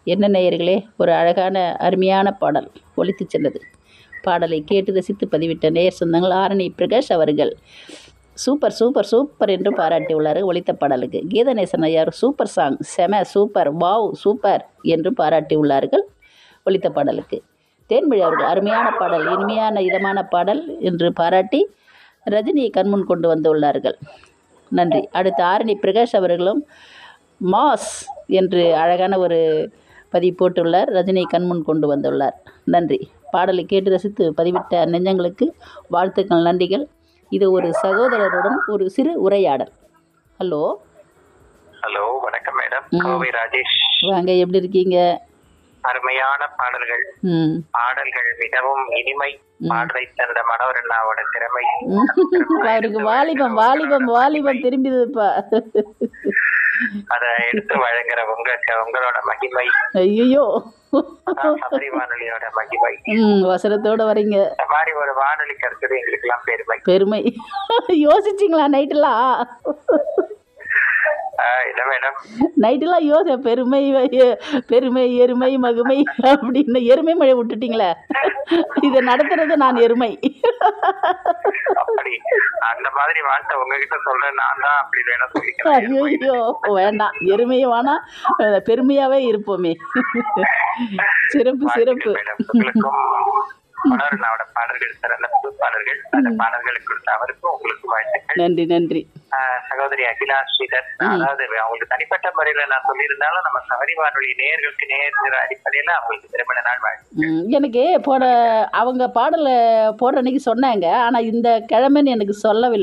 என்ன நேயர்களே ஒரு அழகான அருமையான பாடல் ஒலித்து சென்றது பாடலை கேட்டு ரசித்து பதிவிட்ட நேயர் சொந்தங்கள் ஆரணி பிரகாஷ் அவர்கள் சூப்பர் சூப்பர் சூப்பர் என்று பாராட்டியுள்ளார் ஒலித்த பாடலுக்கு கீதநேசன் ஐயார் சூப்பர் சாங் செம சூப்பர் வாவ் சூப்பர் என்று பாராட்டியுள்ளார்கள் ஒலித்த பாடலுக்கு தேன்மொழி அவர்கள் அருமையான பாடல் இனிமையான இதமான பாடல் என்று பாராட்டி ரஜினியை கண்முன் கொண்டு வந்துள்ளார்கள் நன்றி அடுத்து ஆரணி பிரகாஷ் அவர்களும் மாஸ் என்று அழகான ஒரு பதிவு போட்டுள்ளார் ரஜினியை கண்முன் கொண்டு வந்துள்ளார் நன்றி பாடலை கேட்டு ரசித்து பதிவிட்ட நெஞ்சங்களுக்கு வாழ்த்துக்கள் நன்றிகள் இது ஒரு சகோதரருடன் ஒரு சிறு உரையாடல் ஹலோ ஹலோ வணக்கம் மேடம் ம். கோவை ராஜேஷ் வாங்க எப்படி இருக்கீங்க அருமையான பாடல்கள் ம் பாடல்கள் மிகவும் இனிமை பாடலை தந்த மனோரண்ணாவோட திறமை ம். அவருக்கு வாலிபம் வாலிபம் வாலிபம் திரும்பிதுப்பா அதை எடுத்து வழங்குற உங்க உங்களோட மகிமை ஐயோ அதான் சபரி வானொலியோட மகிமை ம் வசனத்தோட வரீங்க இந்த மாதிரி ஒரு வானொலி கிடைச்சது எங்களுக்கு எல்லாம் பெருமை பெருமை யோசிச்சிங்களா நைட்டெல்லாம் ஆஹ் இல்ல மேடம் நைட்டெல்லாம் யோச பெருமை எ- பெருமை எருமை மகுமை அப்படின்னு எருமை மழை விட்டுட்டீங்களே இதை நடத்துறது நான் எருமை அப்படி அந்த மாதிரி வார்த்தை உங்ககிட்ட சொல்றேன் நான் தான் அப்படி வேணா சொல்லிக்கிறேன் ஐயோ வேண்டாம் எருமையும் வேணாம் அஹ், பெருமையாவே இருப்போமே சிறப்பு சிறப்பு மேடம் உங்களுக்கும் மனோரண்ணாவோட பாடல்கள் சிறந்த புது பாடல்கள் அந்த பாடல்களுக்கு கொடுத்த அவருக்கும் உங்களுக்கும் வாழ்த்துக்கள் நன்றி நன்றி ஆஹ் சகோதரி அகிலா ஸ்ரீதர் அதாவது அவங்களுக்கு தனிப்பட்ட முறையில நான் சொல்லியிருந்தாலும் நம்ம சபரி வானொலி நேயர்களுக்கு நேர்கிற அடிப்படையில அவங்களுக்கு திருமண நாள் வாழ்த்து ம், எனக்கு போன அவங்க பாடலை போடுற அன்னைக்கு சொன்னாங்க ஆனால் இந்த கிழமைன்னு எனக்கு சொல்லவில்லை